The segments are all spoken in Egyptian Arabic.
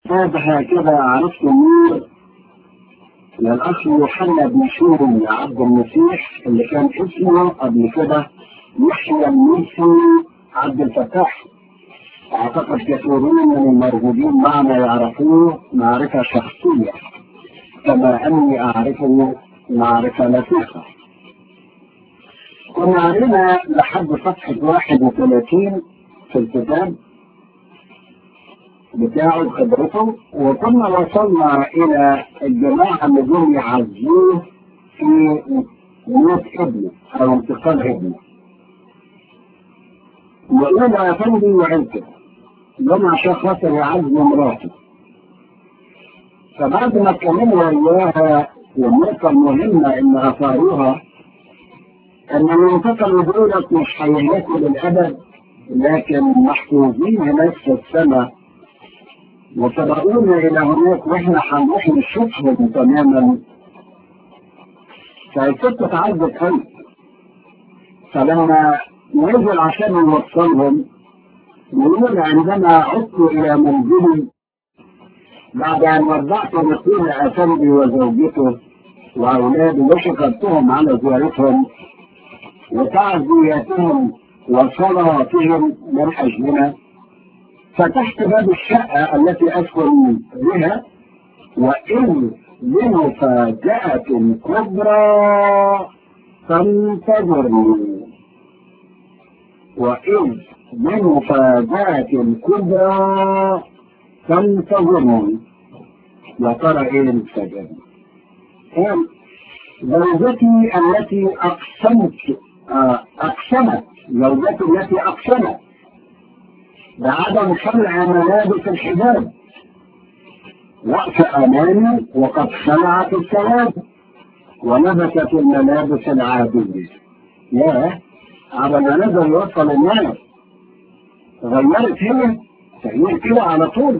هذا هكذا عرفت النور للأخ يوحنا بن شوري عبد المسيح اللي كان اسمه قبل كده يحيى الميسي عبد الفتاح أعتقد كثيرون من الموجودين معنا يعرفوه معرفة شخصية كما أني أعرفه معرفة لطيفة كنا علينا لحد صفحة 31 في الكتاب بتاعه خبرته وكنا وصلنا إلى الجماعة اللي جم يعزوه في موت ابنه أو انتقال ابنه وقال يا فندي وعيلته جم عشان خاطر يعزوا مراته فبعد ما اتكلموا وياها والنقطة المهمة إن أثاروها أن المنتقل دولت مش هيهلكوا للأبد لكن محفوظين هناك في السماء وسبقونا إلى هناك وإحنا هنروح نشوفهم تماما فالست اتعذب قوي فلما نزل عشان نوصلهم يقول عندما عدت إلى منزلي بعد أن وضعت نقول أسندي وزوجته وأولادي وشكرتهم على زيارتهم وتعزيتهم وصلاتهم من أجلنا فتحت باب الشقة التي أسكن بها وإن بمفاجأة كبرى تنتظرني وإذ بمفاجأة كبرى تنتظرني يا ترى إيه المفاجأة؟ زوجتي التي أقسمت أقسمت زوجتي التي أقسمت بعدم خلع ملابس الحجاب وقت أمامي وقد خلعت الثواب ولبست الملابس العادية يا على ما نزل يوصل الناس غيرت هي تغيير كده على طول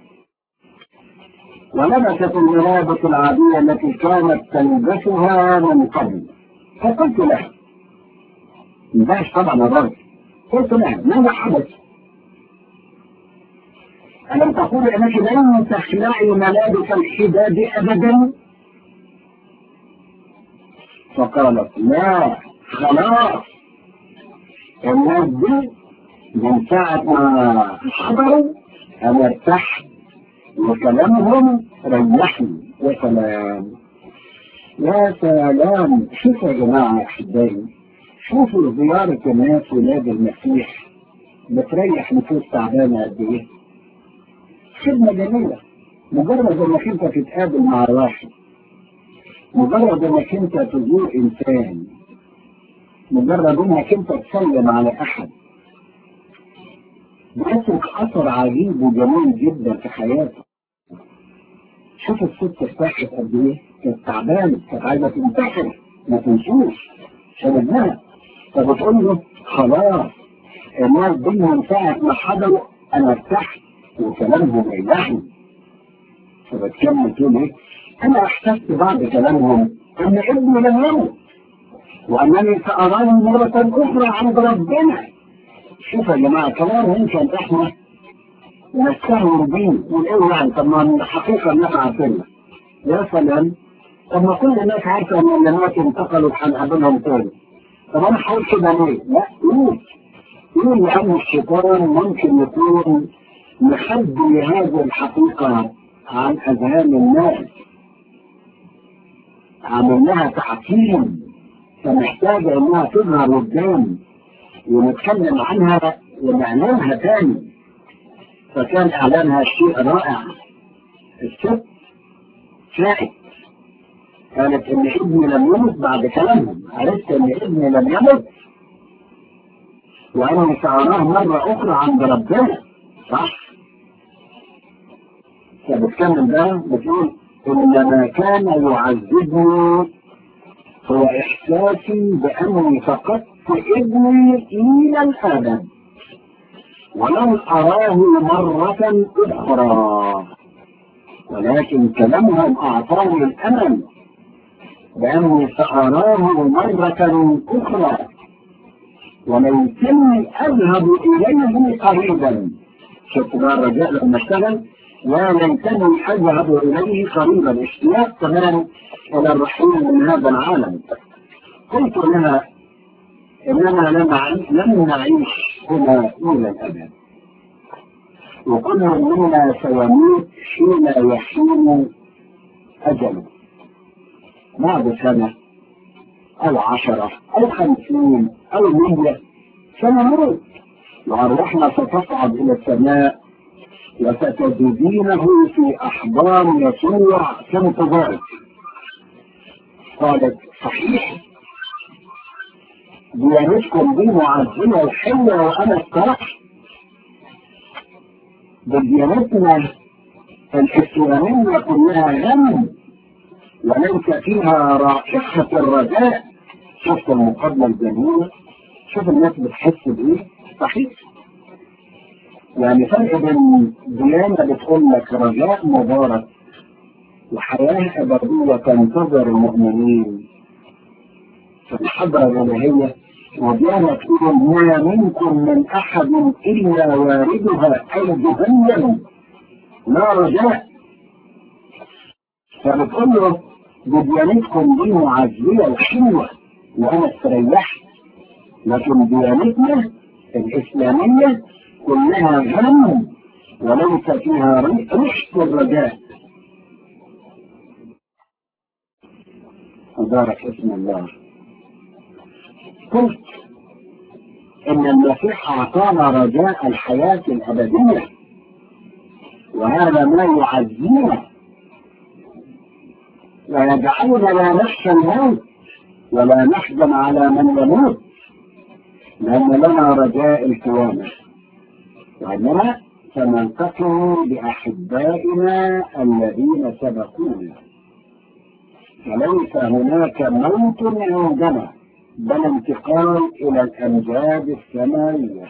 ولبست الملابس العادية التي كانت تلبسها من قبل فقلت لها مباش طبعا الرجل قلت لها ماذا حدث؟ ألم تقول أنك لن تخلعي ملابس الحداد أبدا؟ فقالت لا خلاص الناس دي من ساعة ما حضروا أنا ارتحت وكلامهم ريحني يا سلام يا سلام شوفوا يا جماعة أحبائي شوفوا زيارة الناس ولاد المسيح بتريح نفوس تعبانة قد إيه خدمة جميلة مجرد انك انت تتقابل مع واحد مجرد انك انت تزور انسان مجرد انك انت تسلم على احد بيترك اثر عجيب وجميل جدا في حياته شوف الست ارتاحت قد ايه كانت تعبانه كانت عايزه تنتحر ما تنسوش عشان ابنها فبتقول له خلاص الناس دي من ساعه ما حضروا انا ارتحت وكلامهم ريحني فبتكمل تقول ايه انا احسست بعد كلامهم ان ابني لم يمت وانني ساراه مره اخرى عند ربنا شوف يا جماعه كلام يمكن احنا نستهون بيه ونقول يعني طب ما الحقيقه الناس عارفينها يا سلام طب ما كل الناس عارفه ان اللي ماتوا انتقلوا هنقابلهم تاني طب انا هقول كده ليه؟ لا قول قول لان الشيطان ممكن يكون نخبي هذه الحقيقة عن أذهان الناس عمل لها تعقيم فمحتاجة إنها تظهر قدام ونتكلم عنها ونعلنها تاني فكان إعلانها شيء رائع الست شاهد قالت إن ابني لم يمت بعد كلامهم عرفت إن ابني لم يمت وأنا سأراه مرة أخرى عند ربنا صح فبتكمل ده بتقول إن ما كان يعذبني هو إحساسي بأني فقدت ابني إلى الأبد ولن أراه مرة أخرى ولكن كلامهم أعطاني الأمل بأني سأراه مرة أخرى وليتني أذهب إليه قريبا شفت بقى الرجاء لما اشتغل يا ليتني أذهب إليه قريبا اشتياق كمان إلى الرحيل من هذا العالم قلت لها إننا لم نعيش هنا إلى الأبد وكل منا سيموت حين يحين أجله بعد سنة أو عشرة أو خمسين أو مية سنموت وأرواحنا ستصعد إلى السماء وستجدينه في أحضان يسوع كانتظارك قالت صحيح ديانتكم دي معزية وحلوة وأنا الصراحة بديانتنا الإسلامية كلها غم وليس فيها رائحة الرجاء شفت المقابلة الجميلة شوف الناس بتحس بإيه صحيح يعني فرق بين ديانة بتقول لك رجاء مبارك وحياة أبدية تنتظر المؤمنين في الحضرة الإلهية وديانة تقول ما منكم من أحد إلا واردها أي جهنم لا رجاء فبتقول له بديانتكم دي معزية وحلوة وأنا استريحت لكن ديانتنا الإسلامية كلها غم وليس فيها ريحة الرجاء مبارك اسم الله قلت ان المسيح اعطانا رجاء الحياة الابدية وهذا ما يعزينا ويجعلنا لا نخشى الموت ولا نحزن على من يموت لأن لنا رجاء القيامة وأننا سنلتقي بأحبائنا الذين سبقونا فليس هناك موت عندنا بل انتقال إلى الأمجاد السماوية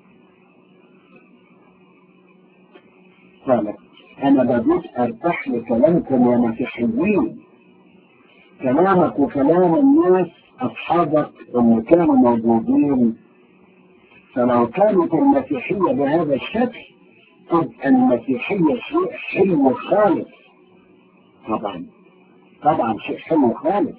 قالت أنا بديت أرتاح لكلامكم يا مسيحيين كلامك وكلام الناس أصحابك اللي كانوا موجودين فلو كانت المسيحية بهذا الشكل تبقى المسيحية شيء حلو خالص طبعا طبعا شيء حلو خالص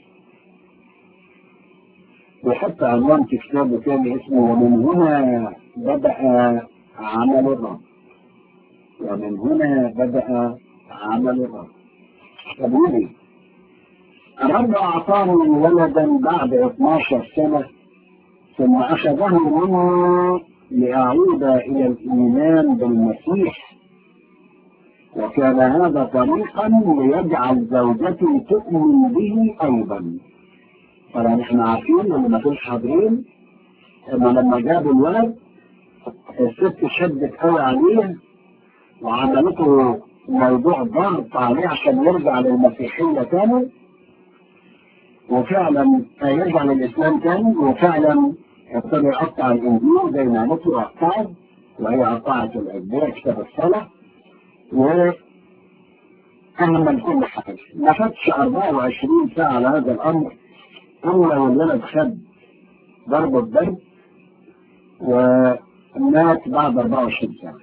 وحتى عنوان في كتابه تاني اسمه ومن هنا بدأ عمل الرب ومن هنا بدأ عمل الرب طب الرب أعطاني ولدا بعد 12 سنة ثم أخذه مني لأعود إلى الإيمان بالمسيح وكان هذا طريقا ليجعل زوجتي تؤمن به أيضا طبعا احنا عارفين اللي ما كنتش حاضرين انه لما جابوا الولد الست شدت قوي عليه وعملته موضوع ضغط عليه عشان يرجع للمسيحية تاني وفعلا يرجع للإسلام تاني وفعلا ابتدى يقطع الإنجيل زي ما عملته قطعت وهي قطعت الأجبية كتاب الصلاة و أهمل كل حاجة ما فاتش 24 ساعة على هذا الأمر إلا والولد خد ضربة برد ومات بعد 24 ساعة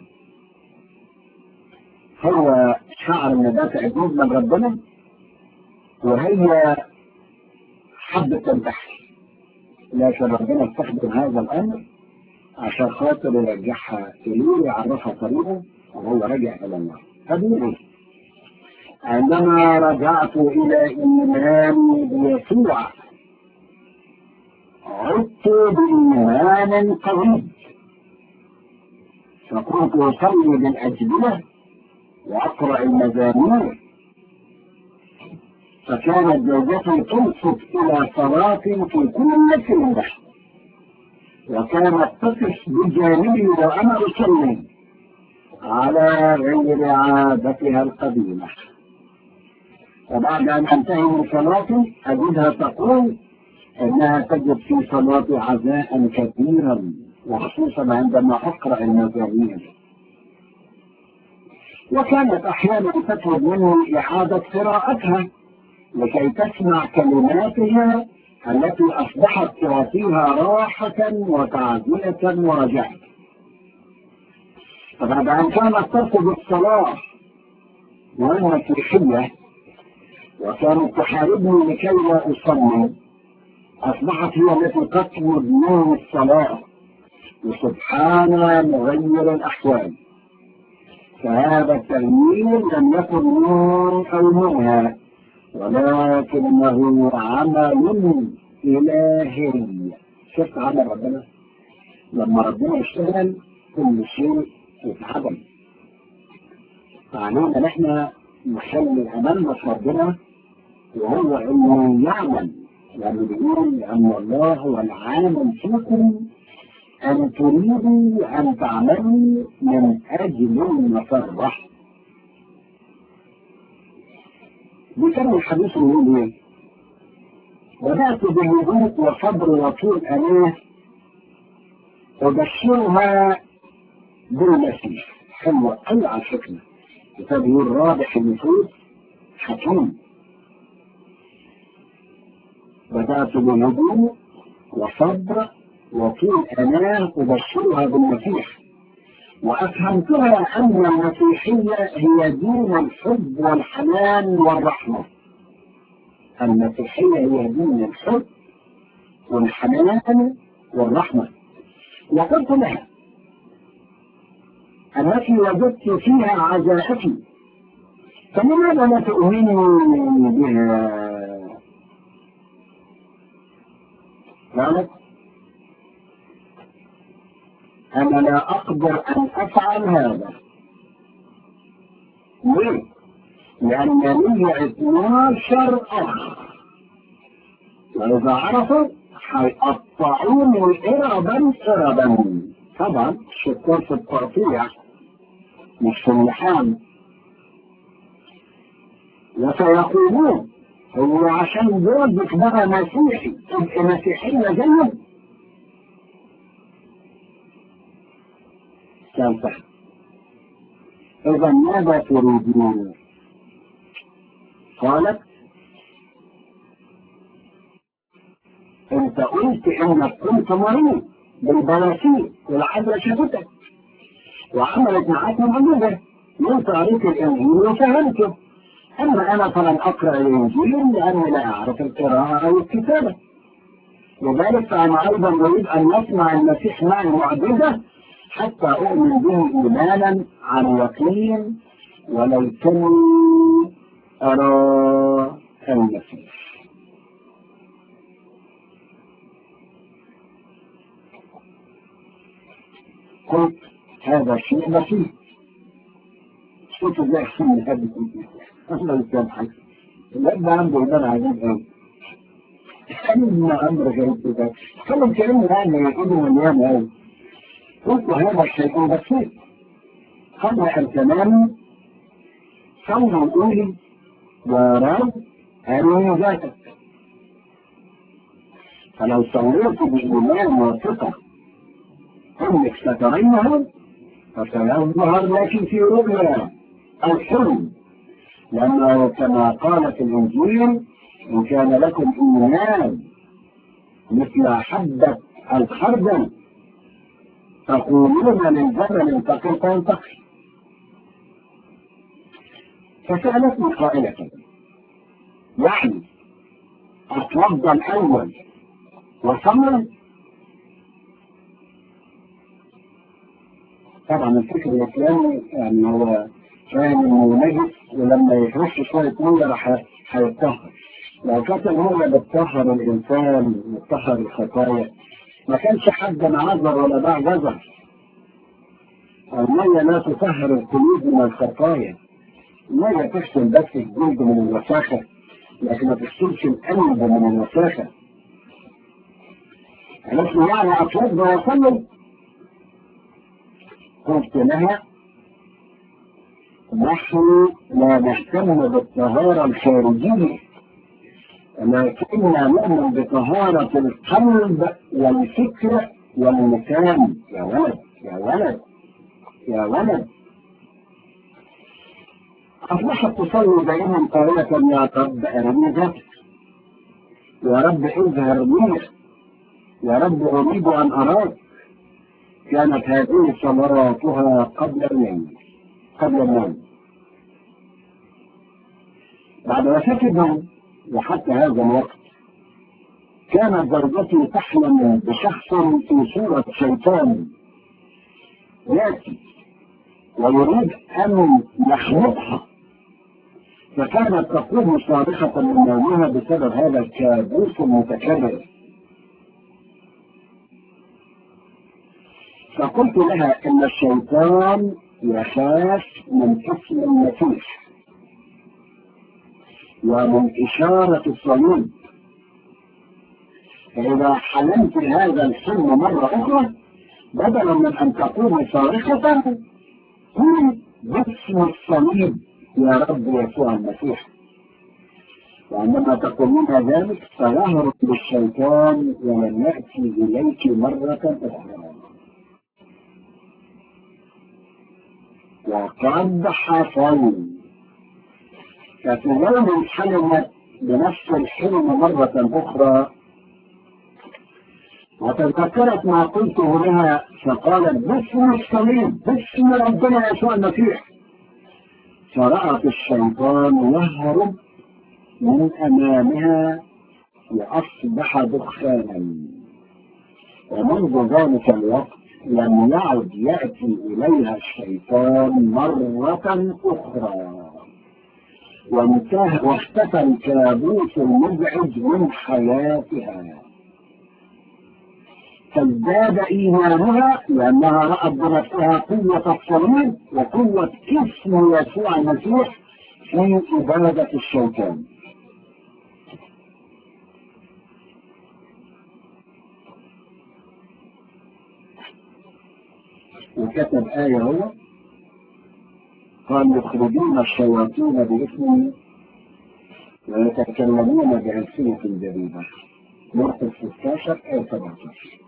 هو شعر ان ده تعجوز من ربنا وهي حبت تنتحر لكن ربنا استخدم هذا الامر عشان خاطر يرجعها اليه ويعرفها طريقه وهو رجع الى الله فبيقول عندما رجعت الى ايماني بيسوع عدت بايمان قوي فكنت اصلي بالاجبله واقرا المزامير فكانت زوجتي تلفت الى صلاه في كل سنه وكانت تقف بجانبي وانا اصلي على غير عادتها القديمه وبعد ان انتهي من صلاتي اجدها تقول انها تجد في صلاتي عزاء كثيرا وخصوصا عندما اقرا المزامير وكانت احيانا تطلب مني اعاده قراءتها لكي تسمع كلماتها التي اصبحت تعطيها راحه وتعزيه ورجاء فبعد ان كانت ترفض الصلاه والمسيحية وكانت تحاربني لكي لا أصلي أصبحت هي التي تطلب مني الصلاة وسبحان مغير الأحوال فهذا التغيير لم يكن من أو منها ولكنه عمل إلهي شفت عمل ربنا لما ربنا يشتغل كل شيء يتعدم فعنانا نحن نخلي أملنا في ربنا وهو انه يعمل يعني بيقول ان الله هو العامل فيكم ان تريدوا ان تعملوا من اجل المسرة بيكمل الحديث يقول ايه؟ بدأت بهدوء وصبر وطول أناه وبشرها بالمسيح حلوة أي على فكرة كتاب يقول رابح النفوس حكيم بدأت بهدوء وصبر وطول أناه أبشرها بالمسيح وأفهمتها أن المسيحية هي دين الحب والحنان والرحمة المسيحية هي دين الحب والحنان والرحمة وقلت لها التي وجدت فيها عزاءتي فلماذا لا تؤمني بها قالت أنا لا أقدر أن أفعل هذا ليه؟ لأن لي 12 أخ وإذا عرفوا هيقطعوني إربا إربا طبعا الشكور في التقطيع مش في اللحام وسيقولون هو عشان جوزك بقى مسيحي تبقى مسيحية زيه ثالثة إذا ماذا تريدون؟ قالت انت قلت انك كنت مريض بالبلاسيل والعذراء شافتك وعملت معاك معجزة وانت قريت الانجيل وفهمته اما انا فلن اقرا الانجيل لاني لا اعرف القراءة او الكتابة لذلك فانا ايضا اريد ان يسمع المسيح معي معجزة حتى اؤمن به ايمانا عن يقين وليتني ارى المسيح قلت هذا شيء بسيط شوف ازاي حسن هذا الله يسامحك الاب عنده ايمان عجيب قوي كان امر غريب كده كلام كلام يعني يقول مليان قوي قلت هذا الشيء بسيط قبل ان تنام صلي قولي يا رب أرني ذاتك فلو صليت بإيمان وثقة انك سترينه فسيظهر لك في رؤيا او حلم لانه كما قال في الانجيل ان كان لكم ايمان مثل حبة الخردل تقولون للجبل تقل تنتقي فسألتني قائلة يعني أتوضى الأول وصلي طبعا الفكر الاسلامي يعني هو فاهم انه نجس ولما يفرش شويه ميه راح هيتطهر لو كانت الميه بتطهر الانسان وتطهر الخطايا ما كانش حد معذر ولا باع جزر الميه لا تطهر القلوب من الخطايا الميه تغسل بس الجلد من الوساخه لكن ما تغسلش القلب من الوساخه نحن يعني اتوضى واصلي قلت لها نحن لا نهتم بالطهارة الخارجية لكننا نؤمن بطهارة القلب والفكر والمكان يا ولد يا ولد يا ولد أصبحت تصلي دائما قائلة يا رب أرني ذاتك يا رب اظهر لي يا رب أريد أن أراك كانت هذه صلواتها قبل النوم قبل النوم بعد وفاة ابنه وحتى هذا الوقت كانت زوجتي تحلم بشخص في صورة شيطان يأتي ويريد أن يخلقها فكانت تقوم صارخة من نومها بسبب هذا الكابوس المتكرر فقلت لها ان الشيطان يخاف من اسم المسيح ومن إشارة الصليب فإذا حلمت هذا الحلم مرة أخرى بدلا من أن تقوم صارخة قل باسم الصليب يا رب يسوع المسيح وعندما تقولون ذلك سيهرب الشيطان ولن يأتي إليك مرة أخرى وقد حصل ففي يوم حلمت بنفس الحلم مرة أخرى وتذكرت ما قلته لها فقالت باسم الصليب باسم ربنا يسوع المسيح فرأت الشيطان يهرب من أمامها وأصبح دخانا ومنذ ذلك الوقت لم يعد يأتي إليها الشيطان مرة أخرى وانتهى واختفى الكابوس المزعج من حياتها فازداد إيمانها لأنها رأت بنفسها قوة الصليب وقوة اسم يسوع المسيح في عبادة الشيطان وكتب آية هو قال يخرجون الشياطين باسمه ويتكلمون بألسنة جديدة مرقس 16 آية 17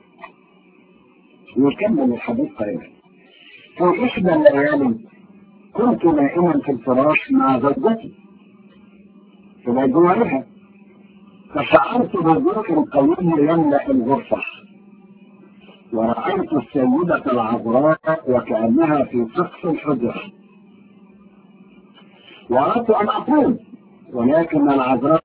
يكمل الحديث قريبا في إحدى الليالي كنت نائما في الفراش مع زوجتي في جوارها فشعرت بضوء قوي يملأ الغرفة ورأيت السيدة العذراء وكأنها في سقف الحجرة وأردت أن أقول ولكن العذراء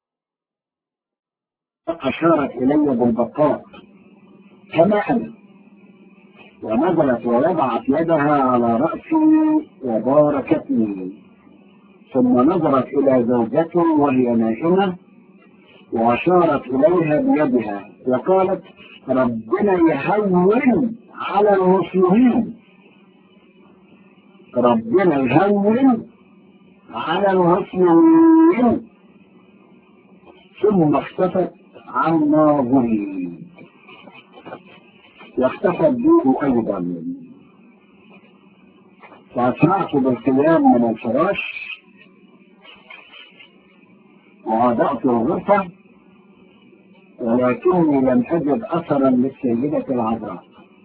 أشارت إلي بالبقاء كما أنا ونزلت ووضعت يدها على رأسي وباركتني ثم نظرت إلى زوجتي وهي نائمة وأشارت إليها بيدها وقالت ربنا يهون على المسلمين ربنا يهون على المسلمين ثم اختفت عن ناظري واختفت به ايضا فاسرعت بالقيام من الفراش وعادأت الغرفة ولكني لم أجد أثرا للسيدة العذراء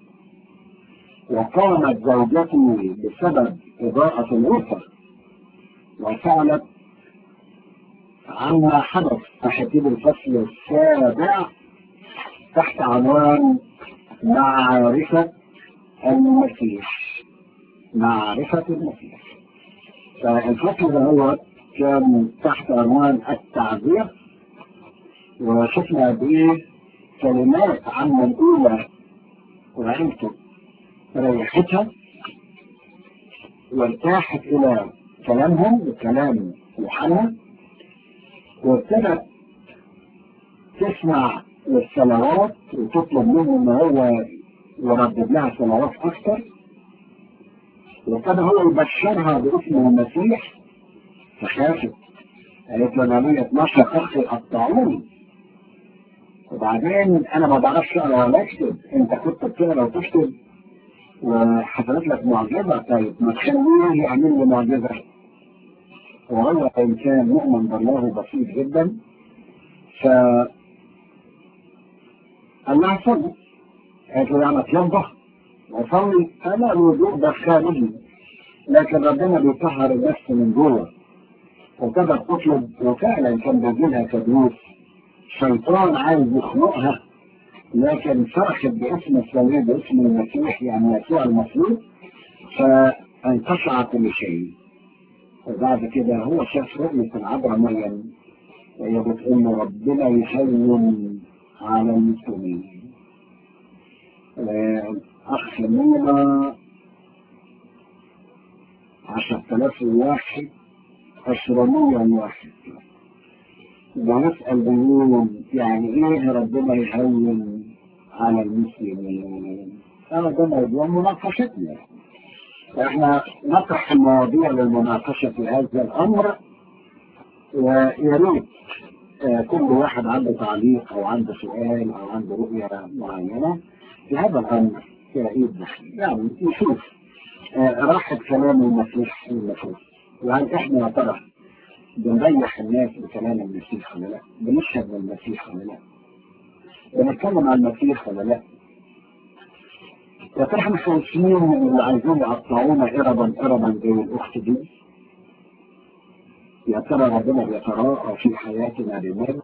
وقامت زوجتي بسبب إضاءة الغرفة وسألت عما حدث تحديد الفصل السابع تحت عنوان معرفة المسيح معرفة المسيح فالفصل ده هو كان تحت عنوان التعبير وشفنا قد كلمات عن الأولى وعيلته ريحتها وارتاحت إلى كلامهم وكلام يوحنا وابتدت تسمع للصلوات وتطلب منه ان هو يردد لها صلوات اكثر وابتدى هو يبشرها باسم المسيح فخافت قالت له انا ليا 12 اخ يقطعوني وبعدين انا ما بعرفش اقرا ولا اكتب انت كنت بتقرا وتكتب وحصلت لك معجزه طيب ما تخليه يعمل لي معجزه وهو انسان مؤمن بالله بسيط جدا ف قال لها صلي قالت له يعني اتوضح وصلي انا الوضوء ده خارجي لكن ربنا بيطهر النفس من جوه وابتدت تطلب وفعلا كان بيجيلها تدريس شيطان عايز يخنقها لكن صرخت باسم الصليب باسم المسيح يعني يسوع المصلوب فانقطع كل شيء وبعد كده هو شاف رؤية العذراء مريم وهي بتقول له ربنا يهون على المسلمين أخ مينا عشرة آلاف واحد عشرمية واحد ونسأل بيقول يعني إيه ربنا يهون على المسلمين هذا ده موضوع مناقشتنا احنا نطرح المواضيع للمناقشة في هذا الأمر ويا ريت كل واحد عنده تعليق أو عنده سؤال أو عنده رؤية معينة في هذا الأمر يعيد يعني نشوف راحة كلام المسيح في النفوس وهل احنا يا ترى بنريح الناس بكلام المسيح ولا لا؟ بنشهد للمسيح ولا لا؟ بنتكلم عن المسيح ولا لا؟ يا ترى احنا خايفين اللي عايزين يقطعونا اربا اربا زي الاخت دي؟ يا ترى ربنا بيتراءى في حياتنا بمال